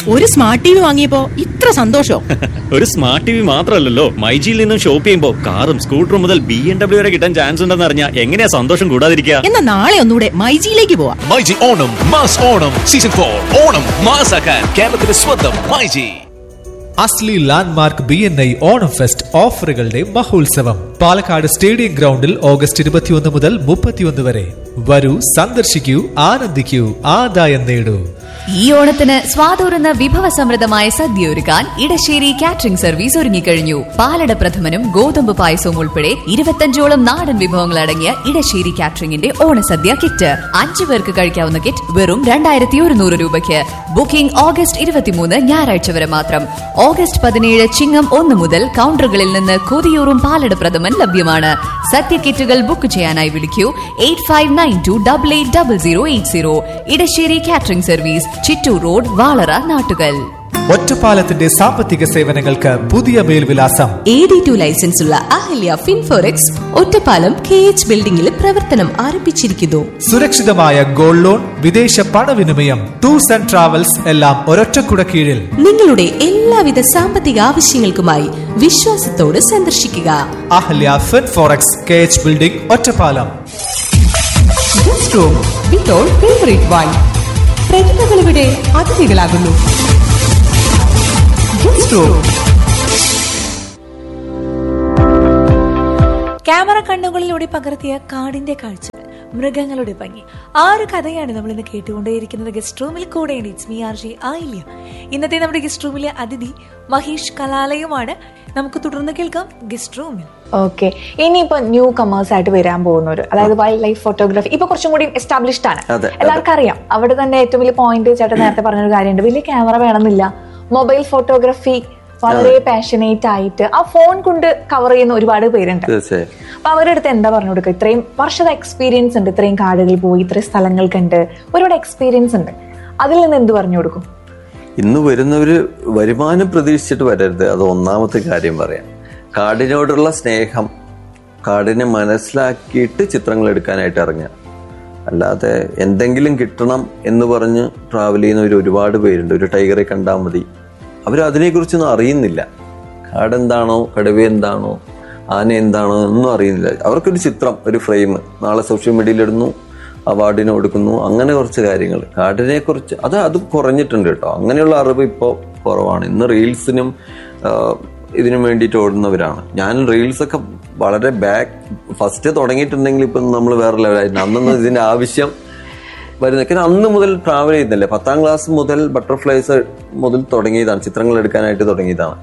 ഒരു smart T V വാങ്ങിയപ്പോ ഇത്ര സന്തോഷോ ഒരു സ്മാർട്ട് ടി വി മാത്രമല്ലല്ലോ മൈജിയിൽ നിന്നും ഷോപ്പ് ചെയ്യുമ്പോൾ കാറും സ്കൂട്ടറും മുതൽ ബി എം ഡബ്ല്യു വരെ കിട്ടാൻ ചാൻസ് ഉണ്ടെന്ന് അറിഞ്ഞാൽ എങ്ങനെയാ സന്തോഷം കൂടാതിരിക്കുക എന്നാ നാളെ ഒന്നുകൂടെ മൈജിയിലേക്ക് പോവാം myG Onam mass Onam season for Onam മാസാക്കാൻ കേരളത്തിന്റെ സ്വന്തം മൈജി അസ്ലി landmark B N I Onam fest ഓഫറുകളുടെ മഹോത്സവം പാലക്കാട് സ്റ്റേഡിയം ഗ്രൗണ്ടിൽ ഓഗസ്റ്റ് ഇരുപത്തിയൊന്ന് മുതൽ മുപ്പത്തിയൊന്ന് വരെ വരൂ സന്ദർശിക്കൂ ആനന്ദിക്കൂ ആദായം നേടൂ ഈ ഓണത്തിന് സ്വാതൂറുന്ന വിഭവസമൃദ്ധമായ സദ്യ ഒരുക്കാൻ ഇടശ്ശേരി കാറ്ററിംഗ് സർവീസ് ഒരുങ്ങിക്കഴിഞ്ഞു പാലട പ്രഥമനും ഗോതമ്പ് പായസവും ഉൾപ്പെടെ ഇരുപത്തഞ്ചോളം നാടൻ വിഭവങ്ങൾ അടങ്ങിയ ഇടശ്ശേരി കാറ്ററിംഗിന്റെ ഓണസദ്യ കിറ്റ് അഞ്ചു പേർക്ക് കഴിക്കാവുന്ന കിറ്റ് വെറും രണ്ടായിരത്തി ഒരുന്നൂറ് രൂപയ്ക്ക് ബുക്കിംഗ് ഓഗസ്റ്റ് ഇരുപത്തിമൂന്ന് ഞായറാഴ്ച വരെ മാത്രം ഓഗസ്റ്റ് പതിനേഴ് ചിങ്ങം ഒന്ന് മുതൽ കൗണ്ടറുകളിൽ നിന്ന് കൊതിയൂറും പാലട പ്രഥമൻ ലഭ്യമാണ് സദ്യ കിറ്റുകൾ ബുക്ക് ചെയ്യാനായി വിളിക്കൂ eight five nine two double eight double zero eight zero Edasseri catering service Chittur road വാളറ നാട്ടുകൽ ഒറ്റപ്പാലത്തിന്റെ സാമ്പത്തിക സേവനങ്ങൾക്ക് പുതിയ മേൽവിലാസം എ ഡി ടു ലൈസൻസ് ഉള്ള അഹല്യ ഫിൻഫോറെക്സ് ഒറ്റപ്പാലം കെ എച്ച് ബിൽഡിംഗിൽ പ്രവർത്തനം ആരംഭിച്ചിരിക്കുന്നു സുരക്ഷിതമായ ഗോൾഡ് ലോൺ വിദേശ പണവിനിമയം ടൂർസ് ആൻഡ് ട്രാവൽസ് എല്ലാം ഒരൊറ്റക്കുട കീഴിൽ നിങ്ങളുടെ എല്ലാവിധ സാമ്പത്തിക ആവശ്യങ്ങൾക്കുമായി വിശ്വാസത്തോട് സന്ദർശിക്കുക Ahalya Finforex K H building Ottapalam favourite വൈൻ പ്രതിഭകൾ ഇവിടെ അതിഥികളാകുന്നു ക്യാമറ കണ്ണുകളിലൂടെ പകർത്തിയ കാടിന്റെ കാഴ്ച മൃഗങ്ങളുടെ ഭംഗി ആ ഒരു കഥയാണ് നമ്മൾ ഇന്ന് കേട്ടുകൊണ്ടേയിരിക്കുന്നത് ഗസ്റ്റ് റൂമിൽ കൂടെ ഇറ്റ്സ് മീ ആർ ജി ആയില്ല ഇന്നത്തെ നമ്മുടെ ഗസ്റ്റ് റൂമിലെ അതിഥി മഹേഷ് കലാലയമാണ് നമുക്ക് തുടർന്ന് കേൾക്കാം ഗസ്റ്റ് റൂമിൽ ഓക്കെ ഇനിയിപ്പോ ന്യൂ കമേഴ്സ് ആയിട്ട് വരാൻ പോകുന്നവര് അതായത് വൈൽഡ് ലൈഫ് ഫോട്ടോഗ്രാഫി ഇപ്പൊ കുറച്ചും കൂടി എസ്റ്റാബ്ലിഷ്ഡ് ആണ് അതെ, എല്ലാവർക്കും അറിയാം അവിടെ തന്നെ ഏറ്റവും വലിയ പോയിന്റ് ചേട്ടൻ നേരത്തെ പറഞ്ഞൊരു കാര്യമുണ്ട് വലിയ ക്യാമറ വേണമെന്നില്ല മൊബൈൽ ഫോട്ടോഗ്രാഫി വളരെ പാഷനേറ്റ് ആയിട്ട് ആ ഫോൺ കൊണ്ട് കവർ ചെയ്യുന്ന ഒരുപാട് പേരുണ്ട് തീർച്ചയായും അപ്പൊ അവരുടെ അടുത്ത് എന്താ പറഞ്ഞു കൊടുക്കുക ഇത്രയും വർഷത്തെ എക്സ്പീരിയൻസ് ഉണ്ട് ഇത്രയും കാടുകളിൽ പോയി ഇത്രയും സ്ഥലങ്ങൾ കണ്ട് ഒരുപാട് എക്സ്പീരിയൻസ് ഉണ്ട് അതിൽ നിന്ന് എന്ത് പറഞ്ഞു കൊടുക്കും ഇന്ന് വരുന്നവര് വരുമാനം പ്രതീക്ഷിച്ചിട്ട് വരരുത് അത് ഒന്നാമത്തെ കാര്യം പറയാം കാടിനോടുള്ള സ്നേഹം കാടിനെ മനസ്സിലാക്കിയിട്ട് ചിത്രങ്ങൾ എടുക്കാനായിട്ട് ഇറങ്ങുക അല്ലാതെ എന്തെങ്കിലും കിട്ടണം എന്ന് പറഞ്ഞ് ട്രാവൽ ചെയ്യുന്നവർ ഒരുപാട് പേരുണ്ട് ഒരു ടൈഗറെ കണ്ടാൽ മതി അവർ അതിനെക്കുറിച്ചൊന്നും അറിയുന്നില്ല കാടെന്താണോ കടുവ എന്താണോ ആന എന്താണോ ഒന്നും അറിയുന്നില്ല അവർക്കൊരു ചിത്രം ഒരു ഫ്രെയിം നാളെ സോഷ്യൽ മീഡിയയിൽ ഇടുന്നു അവാർഡിന് കൊടുക്കുന്നു അങ്ങനെ കുറച്ച് കാര്യങ്ങൾ കാടിനെ കുറിച്ച് അത് അത് കുറഞ്ഞിട്ടുണ്ട് കേട്ടോ അങ്ങനെയുള്ള അറിവ് ഇപ്പോൾ കുറവാണ് ഇന്ന് റീൽസിനും ഇതിനു വേണ്ടിയിട്ട് ഓടുന്നവരാണ് ഞാൻ റീൽസ് ഒക്കെ വളരെ ബാക്ക് ഫസ്റ്റ് തുടങ്ങിയിട്ടുണ്ടെങ്കിൽ ഇപ്പം നമ്മൾ വേറെ ലെവലായിരുന്നു അന്നൊന്നും ഇതിന്റെ ആവശ്യം വരുന്നത് കാരണം അന്ന് മുതൽ ട്രാവൽ ചെയ്യുന്നില്ലേ പത്താം ക്ലാസ് മുതൽ ബട്ടർഫ്ലൈസ് മുതൽ തുടങ്ങിയതാണ് ചിത്രങ്ങൾ എടുക്കാനായിട്ട് തുടങ്ങിയതാണ്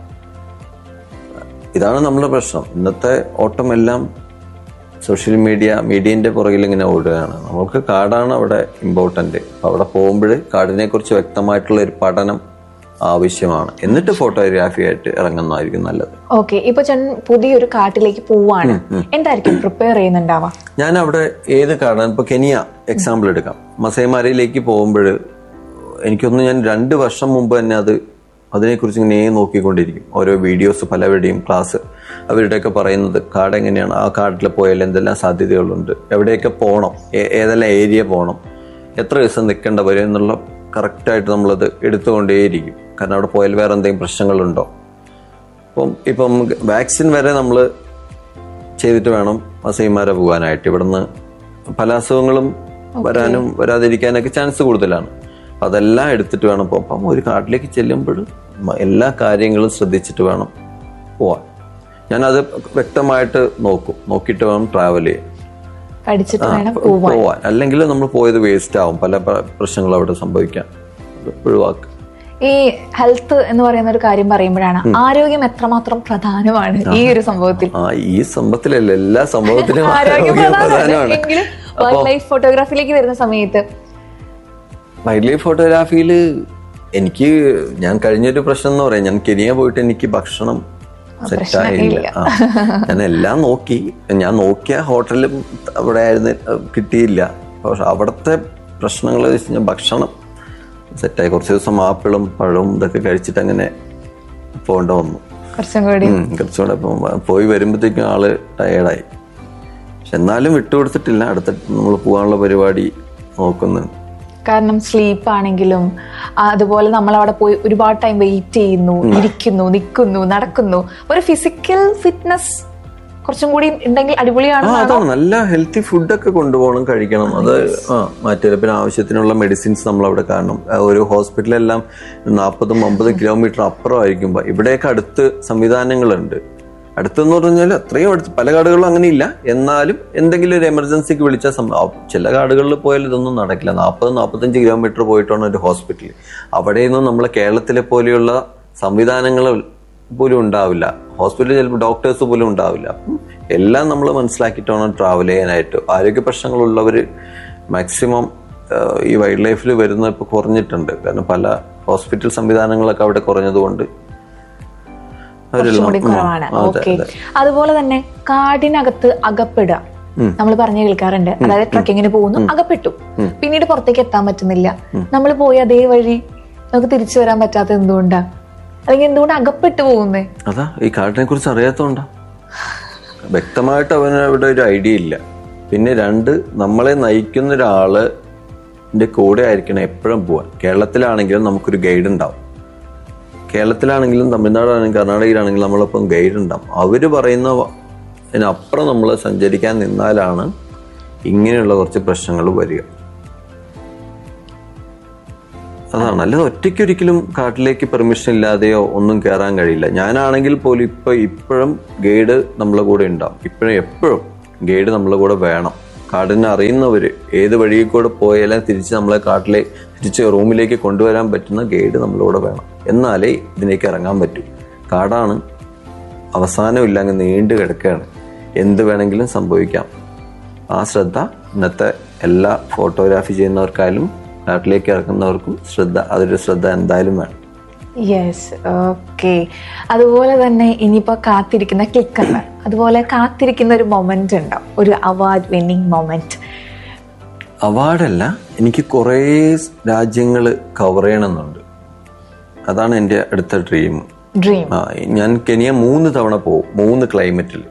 ഇതാണ് നമ്മുടെ പ്രശ്നം ഇന്നത്തെ ഓട്ടമെല്ലാം സോഷ്യൽ മീഡിയ മീഡിയന്റെ പുറകിൽ ഇങ്ങനെ ഓടുകയാണ് നമുക്ക് കാടാണ് അവിടെ ഇമ്പോർട്ടന്റ് അപ്പൊ അവിടെ പോകുമ്പോൾ കാടിനെ കുറിച്ച് വ്യക്തമായിട്ടുള്ള ഒരു പഠനം ആവശ്യമാണ് എന്നിട്ട് ഫോട്ടോഗ്രാഫി ആയിട്ട് ഇറങ്ങുന്നതായിരിക്കും നല്ലത് ഓക്കെ ഇപ്പൊ ചേട്ടൻ പുതിയൊരു കാട്ടിലേക്ക് പോവാണ് എന്തായിരിക്കും പ്രിപ്പയർ ചെയ്യുന്നുണ്ടാവാ ഞാൻ അവിടെ ഏത് കാടാണ് ഇപ്പൊ കെനിയ എക്സാമ്പിൾ എടുക്കാം മസൈമാരയിലേക്ക് പോകുമ്പോൾ എനിക്കൊന്ന് ഞാൻ രണ്ട് വർഷം മുമ്പ് തന്നെ അത് അതിനെക്കുറിച്ച് ഇങ്ങനെ നോക്കിക്കൊണ്ടിരിക്കും ഓരോ വീഡിയോസ് പലവരുടെയും ക്ലാസ് അവരുടെയൊക്കെ പറയുന്നത് കാട് എങ്ങനെയാണ് ആ കാട്ടിൽ പോയാൽ എന്തെല്ലാം സാധ്യതകളുണ്ട് എവിടെയൊക്കെ പോകണം ഏ- ഏതെല്ലാം ഏരിയ പോകണം എത്ര ദിവസം നിൽക്കേണ്ട വരും എന്നുള്ള കറക്റ്റായിട്ട് നമ്മളത് എടുത്തുകൊണ്ടേയിരിക്കും കാരണം അവിടെ പോയാൽ വേറെ എന്തെങ്കിലും പ്രശ്നങ്ങളുണ്ടോ അപ്പം ഇപ്പം വാക്സിൻ വരെ നമ്മൾ ചെയ്തിട്ട് വേണം അസൈമാരെ പോകാനായിട്ട് ഇവിടുന്ന് പല അസുഖങ്ങളും വരാനും വരാതിരിക്കാനൊക്കെ ചാൻസ് കൂടുതലാണ് അപ്പൊ അതെല്ലാം എടുത്തിട്ട് വേണം പോകാൻ അപ്പം ഒരു കാട്ടിലേക്ക് ചെല്ലുമ്പോൾ എല്ലാ കാര്യങ്ങളും ശ്രദ്ധിച്ചിട്ട് വേണം പോവാൻ ഞാനത് വ്യക്തമായിട്ട് നോക്കും നോക്കിയിട്ട് വേണം ട്രാവൽ ചെയ്യാൻ പഠിച്ചിട്ട് ആ, വേണം പോ- പോവാൻ പോവാൻ അല്ലെങ്കിൽ നമ്മൾ പോയത് വേസ്റ്റ് ആവും പല പ- പ്രശ്നങ്ങളും അവിടെ സംഭവിക്കാം അത് ഒഴിവാക്കുക ഈ ഹെൽത്ത് എന്ന് പറയുന്ന ഒരു കാര്യം പറയുമ്പോഴാണ് ആരോഗ്യം എത്രമാത്രം പ്രധാനമാണ് ഈ ഒരു സംഭവത്തിൽ ആ ഈ സംഭവത്തിലല്ല എല്ലാ സംഭവത്തിലും ആരോഗ്യം ആരോഗ്യം പ്രധാനമാണ് പ്രധാനമാണ് എങ്കിലും അപ്പൊ വൈൽഡ് ലൈഫ് ഫോട്ടോഗ്രാഫിയിലേക്ക് വരുന്ന സമയത്ത് വൈൽഡ് ലൈഫ് ഫോട്ടോഗ്രാഫിയിൽ എനിക്ക് ഞാൻ കഴിഞ്ഞൊരു പ്രശ്നം എന്ന് പറയാം ഞാൻ കെനിയ പോയിട്ട് എനിക്ക് ഭക്ഷണം സെറ്റായില്ല പ്രശ്നമില്ല. ആ ഞാൻ എല്ലാം നോക്കി ഞാൻ നോക്കിയ ഹോട്ടലും അവിടെ ആയിരുന്നു കിട്ടിയില്ല പക്ഷെ അവിടുത്തെ പ്രശ്നങ്ങൾ വെച്ച് കഴിഞ്ഞാൽ ഭക്ഷണം സെറ്റായി കുറച്ച് ദിവസം ആപ്പിളും പഴവും ഇതൊക്കെ കഴിച്ചിട്ട് അങ്ങനെ പോകേണ്ട വന്നു കുറച്ചും കൂടി ഉം, കുറച്ചുകൂടെ ഇപ്പം പോയി വരുമ്പോഴത്തേക്കും ആള് ടയേർഡായി പക്ഷെ എന്നാലും വിട്ടുകൊടുത്തിട്ടില്ല അടുത്ത നമ്മൾ പോകാനുള്ള പരിപാടി നോക്കുന്നുണ്ട് കാരണം സ്ലീപ്പ് ആണെങ്കിലും ആ, അതുപോലെ നമ്മൾ അവിടെ പോയി ഒരുപാട് ടൈം വെയിറ്റ് ചെയ്യുന്നു ഇരിക്കുന്നു നിൽക്കുന്നു നടക്കുന്നു ഒരു ഫിസിക്കൽ ഫിറ്റ്നസ് കുറച്ചും കൂടി ഉണ്ടെങ്കിൽ ആ അടിപൊളിയാണെന്നാണോ അതാണ് നല്ല ഹെൽത്തി ഫുഡൊക്കെ കൊണ്ടുപോകണം കഴിക്കണം അത് ആ മാറ്റില്ല പിന്നെ ആവശ്യത്തിനുള്ള മെഡിസിൻസ് നമ്മൾ അവിടെ കാണണം ആ, ഒരു ഹോസ്പിറ്റലെല്ലാം നാൽപ്പതും അമ്പതും കിലോമീറ്റർ അപ്പുറമായിരിക്കും ഇവിടെയൊക്കെ അടുത്ത് സംവിധാനങ്ങളുണ്ട് അടുത്തെന്ന് പറഞ്ഞാൽ അത്രയും അടുത്ത് പല കാടുകളിലും അങ്ങനെ ഇല്ല എന്നാലും എന്തെങ്കിലും ഒരു എമർജൻസിക്ക് വിളിച്ചാൽ സം- ആ, ചില കാടുകളിൽ പോയാൽ ഇതൊന്നും നടക്കില്ല നാൽപ്പത് നാൽപ്പത്തഞ്ച് കിലോമീറ്റർ പോയിട്ടാണ് ഒരു ഹോസ്പിറ്റൽ അവിടെയൊന്നും നമ്മളെ കേരളത്തിലെ പോലെയുള്ള സംവിധാനങ്ങൾ പോലും ഉണ്ടാവില്ല ഹോസ്പിറ്റലിൽ ചിലപ്പോൾ ഡോക്ടേഴ്സ് പോലും ഉണ്ടാവില്ല അപ്പം എല്ലാം നമ്മൾ മനസ്സിലാക്കിയിട്ട് വേണം ട്രാവൽ ചെയ്യാനായിട്ട് ആരോഗ്യ പ്രശ്നങ്ങളുള്ളവർ മാക്സിമം ഈ വൈൽഡ് ലൈഫിൽ വരുന്ന ഇപ്പോൾ കുറഞ്ഞിട്ടുണ്ട് കാരണം പല ഹോസ്പിറ്റൽ സംവിധാനങ്ങളൊക്കെ അവിടെ കുറഞ്ഞതുകൊണ്ട് കുറച്ചും കൂടി ഉം, കുറവാണ് അതെ, ഓക്കെ അതെ. അതുപോലെ തന്നെ കാടിനകത്ത് അകപ്പെടുക നമ്മൾ പറഞ്ഞു കേൾക്കാറുണ്ട് അതായത് ട്രക്കിങ്ങിന് പോകുന്നു അകപ്പെട്ടു പിന്നീട് പുറത്തേക്ക് എത്താൻ പറ്റുന്നില്ല നമ്മൾ പോയി അതേ വഴി നമുക്ക് തിരിച്ചു വരാൻ പറ്റാത്ത എന്തുകൊണ്ടാ അല്ലെങ്കിൽ എന്തുകൊണ്ട് അകപ്പെട്ടു പോകുന്നേ അതാ ഈ കാട്ടിനെ കുറിച്ച് അറിയാത്തോണ്ടാ വ്യക്തമായിട്ട് അവന് അവിടെ ഒരു ഐഡിയ ഇല്ല പിന്നെ രണ്ട് നമ്മളെ നയിക്കുന്ന ഒരാള് ന്റെ കൂടെ ആയിരിക്കണം എപ്പോഴും പോവാൻ കേരളത്തിലാണെങ്കിലും നമുക്കൊരു ഗൈഡ് ഉണ്ടാവും കേരളത്തിലാണെങ്കിലും തമിഴ്നാടാണെങ്കിലും കർണാടകയിലാണെങ്കിലും നമ്മളൊപ്പം ഗൈഡ് ഉണ്ടാവും അവര് പറയുന്ന വ- അതിനപ്പുറം നമ്മൾ സഞ്ചരിക്കാൻ നിന്നാലാണ് ഇങ്ങനെയുള്ള കുറച്ച് പ്രശ്നങ്ങൾ വരിക അതാണ് അല്ലാതെ ഒറ്റയ്ക്കൊരിക്കലും കാട്ടിലേക്ക് പെർമിഷൻ ഇല്ലാതെയോ ഒന്നും കയറാൻ കഴിയില്ല ഞാനാണെങ്കിൽ പോലും ഇപ്പൊ ഇപ്പോഴും ഗൈഡ് നമ്മളെ കൂടെ ഉണ്ടാവും ഇപ്പോഴും എപ്പോഴും ഗൈഡ് നമ്മളെ കൂടെ വേണം കാടിനെ അറിയുന്നവര് ഏത് വഴിയിൽ കൂടെ പോയാലും തിരിച്ച് നമ്മളെ കാട്ടിലെ തിരിച്ച് റൂമിലേക്ക് കൊണ്ടുവരാൻ പറ്റുന്ന ഗൈഡ് നമ്മളെ കൂടെ വേണം എന്നാലേ ഇതിലേക്ക് ഇറങ്ങാൻ പറ്റൂ കാടാണ് അവസാനമില്ല അങ്ങ് നീണ്ടു കിടക്കുകയാണ് എന്ത് വേണമെങ്കിലും സംഭവിക്കാം ആ ശ്രദ്ധ ഇന്നത്തെ എല്ലാ ഫോട്ടോഗ്രാഫി ചെയ്യുന്നവർക്കായാലും നാട്ടിലേക്ക് ഇറക്കുന്നവർക്കും ശ്രദ്ധ അതൊരു ശ്രദ്ധ എന്തായാലും വേണം യെസ് ഓക്കെ അതുപോലെ തന്നെ ഇനിയിപ്പോ കാത്തിരിക്കുന്ന ക്ലിക്കർ അതുപോലെ കാത്തിരിക്കുന്ന ഒരു മൊമെന്റ് ഉണ്ടാവും ഒരു അവാർഡ് വിന്നിങ് മൊമെന്റ് അവാർഡല്ല എനിക്ക് കുറേ രാജ്യങ്ങൾ കവർ ചെയ്യണമെന്നുണ്ട് അതാണ് എൻ്റെ അടുത്ത ഡ്രീം ഡ്രീം ആ ഞാൻ കെനിയ മൂന്ന് തവണ പോകും മൂന്ന് ക്ലൈമറ്റിൽ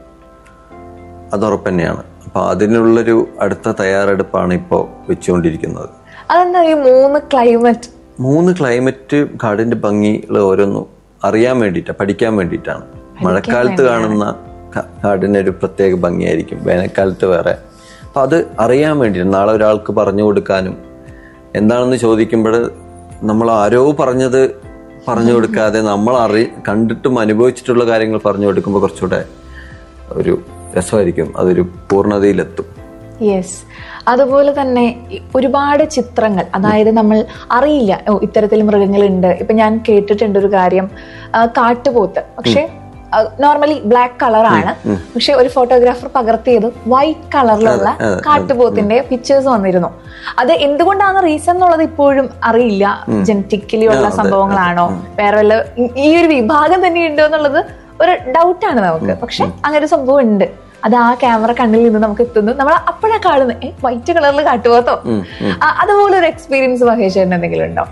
അത് ഉറപ്പ് തന്നെയാണ് അപ്പൊ അതിനുള്ളൊരു അടുത്ത തയ്യാറെടുപ്പാണ് ഇപ്പോൾ വെച്ചുകൊണ്ടിരിക്കുന്നത് അതെന്താ ഈ മൂന്ന് ക്ലൈമറ്റ് മൂന്ന് ക്ലൈമറ്റ് കാടിന്റെ ഭംഗികൾ ഓരോന്നും അറിയാൻ വേണ്ടിയിട്ടാണ് പഠിക്കാൻ വേണ്ടിയിട്ടാണ് മഴക്കാലത്ത് കാണുന്ന ക- കാടിന് ഒരു പ്രത്യേക ഭംഗിയായിരിക്കും വേനൽക്കാലത്ത് വേറെ അപ്പൊ അത് അറിയാൻ വേണ്ടിയിട്ട് നാളെ ഒരാൾക്ക് പറഞ്ഞു കൊടുക്കാനും എന്താണെന്ന് ചോദിക്കുമ്പോൾ നമ്മൾ ആരോ പറഞ്ഞത് പറഞ്ഞു കൊടുക്കാതെ നമ്മൾ അറി കണ്ടിട്ടും അനുഭവിച്ചിട്ടുള്ള കാര്യങ്ങൾ പറഞ്ഞു കൊടുക്കുമ്പോൾ കുറച്ചുകൂടെ ഒരു രസമായിരിക്കും അതൊരു പൂർണ്ണതയിലെത്തും യെസ് അതുപോലെ തന്നെ ഈ ഒരുപാട് ചിത്രങ്ങൾ അതായത് നമ്മൾ അറിയില്ല ഓ ഇത്തരത്തിൽ മൃഗങ്ങളുണ്ട് ഇപ്പൊ ഞാൻ കേട്ടിട്ടുണ്ട് ഒരു കാര്യം ആ, കാട്ടുപോത്ത് പക്ഷെ നോർമലി ബ്ലാക്ക് കളറാണ് പക്ഷെ ഒരു ഫോട്ടോഗ്രാഫർ പകർത്തിയത് വൈറ്റ് കളറിലുള്ള അതെ, അതെ. കാട്ടുപോത്തിന്റെ പിക്ചേഴ്സ് വന്നിരുന്നു അത് എന്തുകൊണ്ടാണ് റീസൺ എന്നുള്ളത് ഇപ്പോഴും അറിയില്ല ജനറ്റിക്കലി ഉള്ള ആ, അതെ, സംഭവങ്ങളാണോ വേറെ വല്ല ഈ- ഈ ഒരു വിഭാഗം തന്നെ ഉണ്ടോ എന്നുള്ളത് ഒരു ഡൗട്ടാണ് നമുക്ക് പക്ഷെ അങ്ങനെ ഒരു സംഭവം ഉണ്ട് അത് ആ ക്യാമറ കണ്ണിൽ നിന്ന് നമുക്ക് എത്തുന്നു നമ്മൾ അപ്പോഴാ കാണുന്നത് ഏ വൈറ്റ് കളറിൽ കാട്ടുപോത്തോ ആ, അതുപോലെ ഒരു എക്സ്പീരിയൻസ് മഹേഷ് ചേട്ടൻ എന്തെങ്കിലും ഉണ്ടോ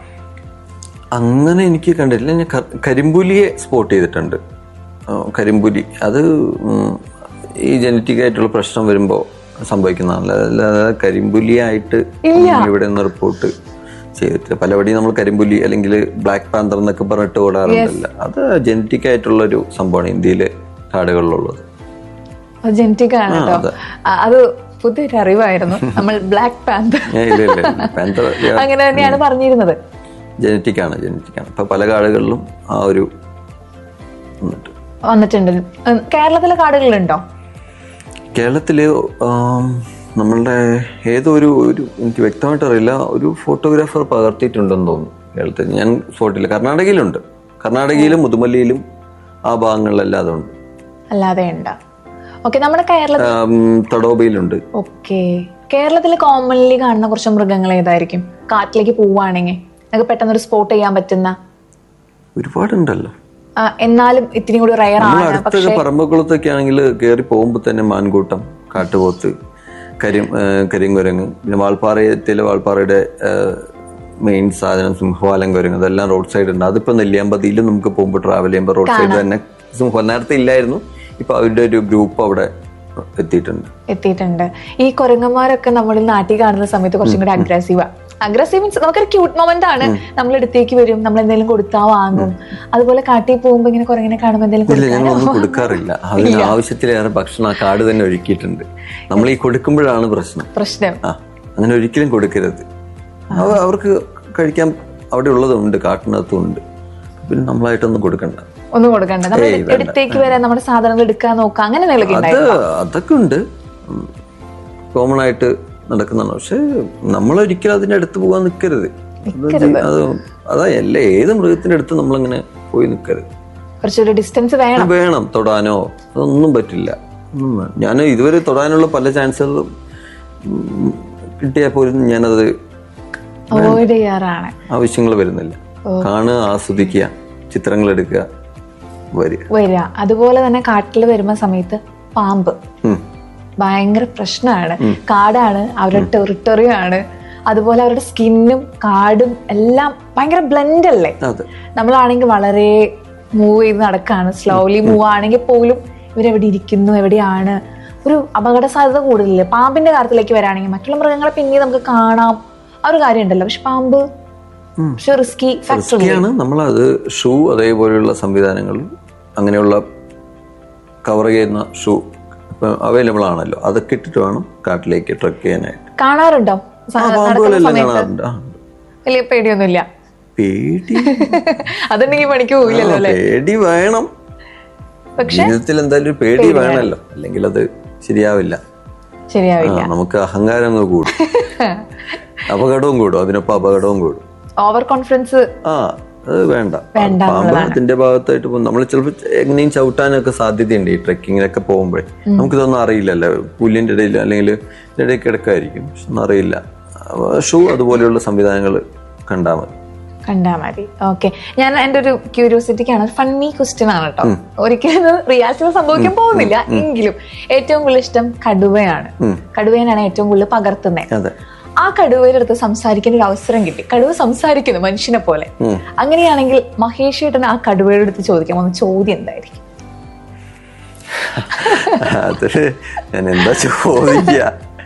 അങ്ങനെ എനിക്ക് കണ്ടിട്ടില്ല ഞാൻ ക- കരിമ്പുലിയെ സ്പോട്ട് ചെയ്തിട്ടുണ്ട് ആ, കരിമ്പുലി അത് ഉം, ഈ ജനറ്റിക് ആയിട്ടുള്ള പ്രശ്നം വരുമ്പോൾ സംഭവിക്കുന്നതാണല്ലോ അല്ലാതെ കരിമ്പുലിയായിട്ട് ഇവിടെ നിന്ന് റിപ്പോർട്ട് ചെയ്തിട്ടില്ല പലവടി നമ്മൾ കരിമ്പുലി അല്ലെങ്കിൽ ബ്ലാക്ക് പാന്തർ എന്നൊക്കെ പറഞ്ഞിട്ട് ഓടാറുണ്ടല്ല അത് ജനറ്റിക് ആയിട്ടുള്ള ഒരു സംഭവമാണ് ഇന്ത്യയിലെ കാടുകളിലുള്ളത് ജനറ്റിക് ആണ് ആ, കേട്ടോ അതെ. ആ, അത് പുതിയൊരു അറിവായിരുന്നു നമ്മൾ ബ്ലാക്ക് പാന്ത് ഏ, ഇല്ല ഇല്ല പാന്തർ അങ്ങനെ തന്നെയാണ് പറഞ്ഞിരുന്നത് ജനറ്റിക് ആണ് ജനറ്റിക് ആണ് ഇപ്പൊ പല കാടുകളിലും ആ ഒരു വന്നിട്ട് വന്നിട്ടുണ്ട് ഉം, കേരളത്തിലെ കാടുകളുണ്ടോ കേരളത്തില് ആം, നമ്മളുടെ ഏതോ ഒരു ഒരു എനിക്ക് വ്യക്തമായിട്ട് അറിയില്ല ഒരു ഫോട്ടോഗ്രാഫർ പകർത്തിയിട്ടുണ്ടെന്ന് തോന്നുന്നു കേരളത്തിൽ ഞാൻ ഫോട്ടോയില്ല കർണാടകയിലുണ്ട് കർണാടകയിലും മുതുമല്ലിയിലും ആ ഭാഗങ്ങളിലെല്ലാം അതുണ്ട് അല്ലാതെ ഉണ്ട് ഓക്കെ നമ്മുടെ കേരളത്തിൽ ആം, തടോബയിലുണ്ട് ഓക്കെ കേരളത്തിൽ കോമൺലി കാണുന്ന കുറച്ച് മൃഗങ്ങൾ ഏതായിരിക്കും കാട്ടിലേക്ക് പോവുകയാണെങ്കിൽ നമുക്ക് പെട്ടെന്ന് ഒരു സ്പോട്ട് ചെയ്യാൻ പറ്റുന്ന ഒരുപാടുണ്ടല്ലോ ആ, എന്നാലും ഇത്തിരി കൂടി റയർ നമ്മൾ ആണ് അടുത്തൊക്കെ പക്ഷെ പറമ്പക്കുളത്തൊക്കെ ആണെങ്കിൽ കയറി പോകുമ്പോൾ തന്നെ മാൻകൂട്ടം കാട്ടുപോത്ത് കരിം ആ, കരിങ്കുരങ്ങ് പിന്നെ വാൾപ്പാറയത്തിലെ വാൾപ്പാറയുടെ മെയിൻ സാധനം സിംഹവാലം കുരങ്ങ് അതെല്ലാം റോഡ് സൈഡ് ഉണ്ട് അതിപ്പോ നെല്ലിയാമ്പതിയിലും നമുക്ക് പോകുമ്പോൾ ട്രാവൽ ചെയ്യുമ്പോൾ റോഡ് സൈഡ് തന്നെ സിംഹം നേരത്തെ ഇല്ലായിരുന്നു ഇപ്പൊ അവരുടെ ഒരു ഗ്രൂപ്പ് അവിടെ എത്തിയിട്ടുണ്ട് എത്തിയിട്ടുണ്ട് ഈ കുരങ്ങന്മാരൊക്കെ നമ്മൾ നാട്ടിൽ കാണുന്ന സമയത്ത് കുറച്ചും കൂടി അഗ്രസീവാ അഗ്രസീവ് മീൻസ് നമുക്കൊരു ക്യൂട്ട് മൊമെന്റ് ആണ് നമ്മൾ അടുത്തേക്ക് വരും നമ്മൾ എന്തെങ്കിലും കൊടുത്താ വാങ്ങും അതുപോലെ കാട്ടിൽ പോകുമ്പോ ഇങ്ങനെ കുരങ്ങനെ കാണുമ്പോ എന്തെങ്കിലും ഇല്ല ഞങ്ങളൊന്നും കൊടുക്കാനോ? കൊടുക്കാറില്ല അതിന് ഇല്ല. ആവശ്യത്തിലേറെ ഭക്ഷണം ആ കാട് തന്നെ ഒരുക്കിയിട്ടുണ്ട് നമ്മൾ ഈ കൊടുക്കുമ്പോഴാണ് പ്രശ്നം പ്രശ്നം ആ അങ്ങനെ ഒരിക്കലും കൊടുക്കരുത് അവ- അവർക്ക് കഴിക്കാൻ അവിടെ ഉള്ളതുണ്ട് കാട്ടിനകത്തും ഉണ്ട് പിന്നെ നമ്മളായിട്ടൊന്നും കൊടുക്കണ്ട ഒന്നും കൊടുക്കണ്ട നമ്മൾ ഏയ്, വേണ്ട. അടുത്തേക്ക് വരാൻ നമ്മുടെ സാധനങ്ങൾ എടുക്കാൻ നോക്കാം അങ്ങനെ എന്തെങ്കിലും അത് ഉണ്ടായിരുന്നു അതൊക്കെ ഉണ്ട് കോമൺ ആയിട്ട് നടക്കുന്നതാണ് പക്ഷെ നമ്മളൊരിക്കലും അതിന്റെ അടുത്ത് പോകാൻ നിൽക്കരുത് അത് അതാ എല്ലാ ഏത് മൃഗത്തിന്റെ അടുത്ത് നമ്മളങ്ങനെ പോയി നിൽക്കരുത് കുറച്ചൊരു ഡിസ്റ്റൻസ് വേണം വേണം തൊടാനോ അതൊന്നും പറ്റില്ല ഒന്നും വേ- ഞാൻ ഇതുവരെ തൊടാനുള്ള പല ചാൻസുകളും കിട്ടിയാൽ പോലും ഞാനത് അവോയ്ഡ് ചെയ്യാറാണ് ആവശ്യങ്ങൾ വരുന്നില്ല കാണുക ആസ്വദിക്കുക ചിത്രങ്ങൾ എടുക്കുക വരിക വരിക അതുപോലെ തന്നെ കാട്ടിൽ വരുന്ന സമയത്ത് പാമ്പ് ഉം. ഭയങ്കര പ്രശ്നമാണ് കാടാണ് അവരുടെ ടെറിട്ടറിയും ആണ് അതുപോലെ അവരുടെ സ്കിന്നും കാടും എല്ലാം ഭയങ്കര ബ്ലെൻഡ് അല്ലേ അതെ നമ്മളാണെങ്കിൽ വളരെ മൂവ് ചെയ്ത് നടക്കാണ് സ്ലോലി മൂവ് ആണെങ്കിൽ പോലും ഇവരെവിടെ ഇരിക്കുന്നു എവിടെയാണ് ഒരു അപകട സാധ്യത കൂടുതലില്ലേ പാമ്പിന്റെ കാര്യത്തിലേക്ക് വരാണെങ്കിൽ മറ്റുള്ള മൃഗങ്ങളെ പിന്നെ നമുക്ക് കാണാം ആ ഒരു കാര്യം ഉണ്ടല്ലോ പക്ഷെ പാമ്പ് പക്ഷെ റിസ്കി ഫാക്ടർ റിസ്ക്കിയാണ് നമ്മളത് ഷൂ അതേപോലെയുള്ള സംവിധാനങ്ങൾ അങ്ങനെയുള്ള കവർ ചെയ്യുന്ന ഷൂ ഇപ്പം അവൈലബിൾ ആണല്ലോ അതൊക്കെ ഇട്ടിട്ട് വേണം കാട്ടിലേക്ക് ട്രക്ക് ചെയ്യാനായിട്ട് കാണാറുണ്ടോ ആ, സ- നടക്കുന്ന പാമ്പുകളെല്ലാം സമയത്ത് കാണാറുണ്ട് ആ, വലിയ പേടിയൊന്നുമില്ല പേടി അതുണ്ടെങ്കിൽ പണിക്ക് പോയില്ലല്ലോ ആ, അല്ലെ പേടി വേണം പക്ഷെ ജീവിതത്തിൽ എന്തായാലും ഒരു പേടി വേണമല്ലോ അല്ലെങ്കിൽ അത് ശരിയാവില്ല ആ, ശരിയാവില്ല നമുക്ക് അഹങ്കാരം അങ്ങ് കൂടും അപകടവും കൂടും അതിനൊപ്പം അപകടവും കൂടും ഓവർ കോൺഫിഡൻസ് ആ അത് വേണ്ട വേണ്ട പാമ്പ് എന്നുള്ളതാണ്. അതിന്റെ ഭാഗത്തായിട്ട് പോകും നമ്മൾ ചിലപ്പോൾ എങ്ങനെയും ചവിട്ടാനൊക്കെ സാധ്യതയുണ്ട് ഈ ട്രെക്കിങ്ങിനൊക്കെ പോകുമ്പോഴേ നമുക്കിതൊന്നും അറിയില്ലല്ലോ പുല്ലിന്റെ ഇടയിൽ അല്ലെങ്കിൽ ഇടയിൽ കിടക്കായിരിക്കും പക്ഷെ ഒന്നും അറിയില്ല ഷൂ അതുപോലെയുള്ള സംവിധാനങ്ങൾ കണ്ടാൽ മതി കണ്ടാ മതി ഓക്കെ ഞാൻ എന്റെ ഒരു ക്യൂരിയോസിറ്റിക്കാണ് ഫണ്ണി ക്വസ്റ്റ്യൻ ആണ് കേട്ടോ ഒരിക്കലും റിയാലിറ്റിയിൽ സംഭവിക്കാൻ പോകുന്നില്ല എങ്കിലും ഏറ്റവും കൂടുതൽ ഇഷ്ടം കടുവയാണ് കടുവേനാണ് ഏറ്റവും കൂടുതൽ പകർത്തുന്നത് അതെ ആ കടുവയുടെ അടുത്ത് സംസാരിക്കാൻ ഒരു അവസരം കിട്ടി കടുവ സംസാരിക്കുന്നു മനുഷ്യനെ പോലെ അങ്ങനെയാണെങ്കിൽ മഹേഷ് ഏട്ടൻ ആ കടുവയുടെ അടുത്ത് ചോദിക്കാൻ വന്ന ചോദ്യം എന്തായിരിക്കും അത് ഞാൻ എന്താ ചോദിക്കുക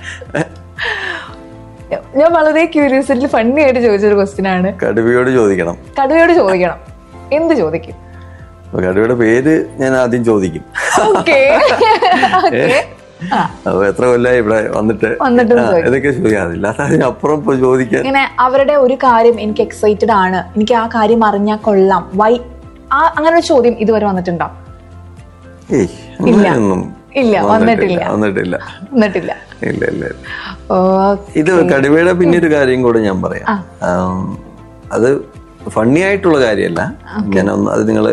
ഞാൻ വളരെ ക്യൂരിയോസിറ്റി ഫണ്ണി ആയിട്ട് ചോദിച്ചൊരു ക്വസ്റ്റ്യൻ ആണ് കടുവയോട് ചോദിക്കണം കടുവയോട് ചോദിക്കണം എന്ത് ചോദിക്കും അപ്പൊ കടുവയുടെ പേര് ഞാൻ ആദ്യം ചോദിക്കും ഓക്കെ ഓക്കെ ആ അപ്പൊ എത്ര കൊല്ലായി ഇവിടെ വന്നിട്ട് വന്നിട്ട് ആ, ചോദിക്കും. ഇതൊക്കെ ചോദിക്കാറില്ല അതിനപ്പുറം ഇപ്പൊ ചോദിക്കാൻ ഇങ്ങനെ അവരുടെ ഒരു കാര്യം എനിക്ക് എക്സൈറ്റഡ് ആണ് എനിക്ക് ആ കാര്യം അറിഞ്ഞാൽ കൊള്ളാം വൈ ആ അങ്ങനെ ഒരു ചോദ്യം ഇതുവരെ വന്നിട്ടുണ്ടോ ഏയ് ഇല്ല. അങ്ങനെയൊന്നും ഇല്ല, വന്നിട്ടില്ല. വന്നിട്ടില്ല വന്നിട്ടില്ല ഇല്ല ഇല്ല ഇല്ല. ഓ ഇത് കടുവയുടെ പിന്നെ ഒരു കാര്യം കൂടെ ഞാൻ പറയാം ആം, അത് ഫണ്ണി ആയിട്ടുള്ള കാര്യമല്ല ഞാൻ ഒന്ന് അത് നിങ്ങൾ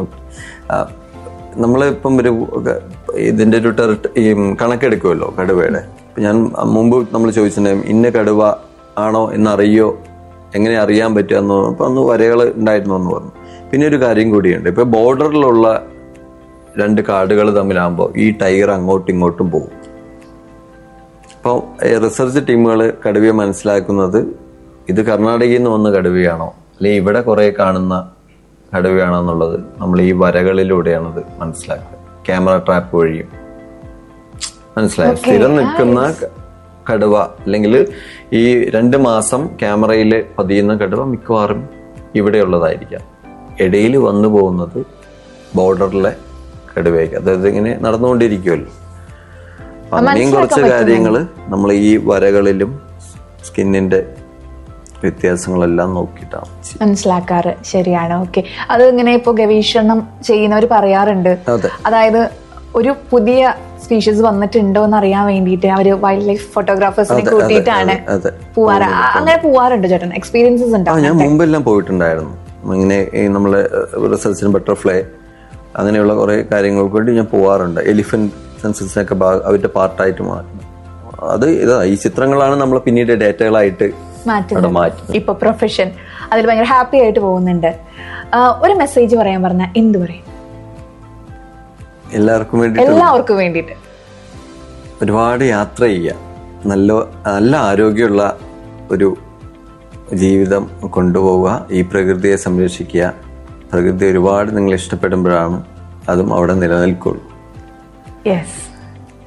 നമ്മളിപ്പം ഒരു ഒക്കെ ഇതിന്റെ ഒരു ടെറിട്ട് ഈ കണക്കെടുക്കുമല്ലോ കടുവയുടെ ഇപ്പൊ ഞാൻ മുമ്പ് നമ്മൾ ചോദിച്ചിട്ടുണ്ടായിരുന്നു ഇന്ന കടുവ ആണോ എന്നറിയോ എങ്ങനെ അറിയാൻ പറ്റുക എന്ന് പറഞ്ഞു അപ്പൊ അന്ന് വരകൾ ഉണ്ടായിരുന്നു എന്ന് പറഞ്ഞു പിന്നെ ഒരു കാര്യം കൂടിയുണ്ട് ഇപ്പൊ ബോർഡറിലുള്ള രണ്ട് കാടുകൾ തമ്മിലാകുമ്പോൾ ഈ ടൈഗർ അങ്ങോട്ടും ഇങ്ങോട്ടും പോകും അപ്പോൾ റിസർച്ച് ടീമുകൾ കടുവയെ മനസ്സിലാക്കുന്നത് ഇത് കർണാടകയിൽ നിന്ന് വന്ന കടുവയാണോ അല്ലെങ്കിൽ ഇവിടെ കുറെ കാണുന്ന കടുവയാണോ എന്നുള്ളത് നമ്മൾ ഈ വരകളിലൂടെയാണ് അത് മനസ്സിലാക്കുക ക്യാമറ ട്രാപ്പ് വഴിയും മനസ്സിലായി സ്ഥിരം നിൽക്കുന്ന ക- കടുവ അല്ലെങ്കിൽ ഈ രണ്ട് മാസം ക്യാമറയിൽ പതിയുന്ന കടുവ മിക്കവാറും ഇവിടെയുള്ളതായിരിക്കാം ഇടയിൽ വന്നു പോകുന്നത് ബോർഡറിലെ കടുവയ്ക്ക് അതായത് ഇങ്ങനെ നടന്നുകൊണ്ടിരിക്കുമല്ലോ അപ്പൊ അങ്ങനെയും കുറച്ച് കാര്യങ്ങൾ നമ്മൾ ഈ വരകളിലും സ്കിന്നിന്റെ വ്യത്യാസങ്ങളെല്ലാം നോക്കിയിട്ടാണ് ചെയ്യുന്നത്. മനസ്സിലാക്കാറ് ശരിയാണ് ഓക്കെ അത് ഇങ്ങനെ ഇപ്പൊ ഗവേഷണം ചെയ്യുന്നവർ പറയാറുണ്ട് അതെ അതായത് ഒരു പുതിയ സ്പീഷീസ് വന്നിട്ടുണ്ടോ എന്ന് അറിയാൻ വേണ്ടിയിട്ട് അവര് വൈൽഡ് ലൈഫ് ഫോട്ടോഗ്രാഫേഴ്സിനെ അതെ, അതെ, കൂട്ടിയിട്ടാണ് അതെ, അതെ. പോവാറ് ആ, അങ്ങനെ പോവാറുണ്ട് ചേട്ടൻ എക്സ്പീരിയൻസസ് ആ ഉണ്ടോ ഞാൻ മുമ്പെല്ലാം പോയിട്ടുണ്ടായിരുന്നു ഇങ്ങനെ ഈ നമ്മളെ റിസർച്ചിന് ബട്ടർഫ്ലൈ അങ്ങനെയുള്ള കുറെ കാര്യങ്ങൾക്ക് വേണ്ടി ഞാൻ പോവാറുണ്ട് എലിഫന്റ് സെൻസസിനൊക്കെ അവരുടെ പാർട്ടായിട്ട് മാറ്റും അത് ഇതാ ഈ ചിത്രങ്ങളാണ് നമ്മൾ പിന്നീട് ഡേറ്റകളായിട്ട് അവിടെ മാറ്റുന്നത് മാറ്റുന്നത് ഇപ്പൊ പ്രൊഫഷൻ അതിൽ ഭയങ്കര ഹാപ്പി ആയിട്ട് പോകുന്നുണ്ട് ആ, ഒരു മെസ്സേജ് പറയാൻ പറഞ്ഞാൽ എന്ത് പറയും എല്ലാവർക്കും വേണ്ടിയിട്ട് എല്ലാവർക്കും വേണ്ടിയിട്ട് ഒരുപാട് യാത്ര ചെയ്യുക നല്ല നല്ല ആരോഗ്യമുള്ള ഒരു ജീവിതം കൊണ്ടുപോവുക ഈ പ്രകൃതിയെ സംരക്ഷിക്കുക പ്രകൃതി ഒരുപാട് നിങ്ങൾ ഇഷ്ടപ്പെടുമ്പോഴാണ് അതും അവിടെ നിലനിൽക്കുള്ളൂ യെസ്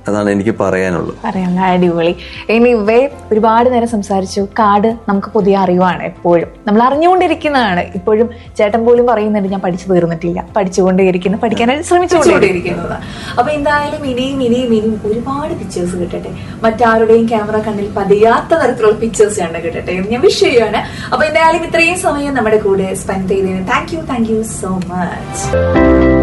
അതാണ് എനിക്ക് പറയാനുള്ളത് പറയാനുള്ള അടിപൊളി എനിവേ ഒരുപാട് നേരം സംസാരിച്ചു കാട് നമുക്ക് പുതിയ അറിവാണ് എപ്പോഴും നമ്മൾ അറിഞ്ഞുകൊണ്ടിരിക്കുന്നതാണ് ഇപ്പോഴും ചേട്ടൻ പോലും പറയുന്നുണ്ട് ഞാൻ പഠിച്ചു തീർന്നിട്ടില്ല പഠിച്ചുകൊണ്ടേയിരിക്കുന്നു പഠിക്കാനായിട്ട് ശ്രമിച്ചുകൊണ്ടേയിരിക്കുന്നത് അപ്പൊ എന്തായാലും ഇനിയും ഇനിയും ഇനിയും ഒരുപാട് പിക്ചേഴ്സ് കിട്ടട്ടെ മറ്റാരുടെയും ക്യാമറ കണ്ണിൽ പതിയാത്ത തരത്തിലുള്ള പിക്ചേഴ്സ് കണ്ട് കിട്ടട്ടെ എന്ന് ഞാൻ വിഷ് ചെയ്യുകയാണ് അപ്പൊ എന്തായാലും ഇത്രയും സമയം നമ്മുടെ കൂടെ സ്പെൻഡ് ചെയ്തതിന് thank you thank you so much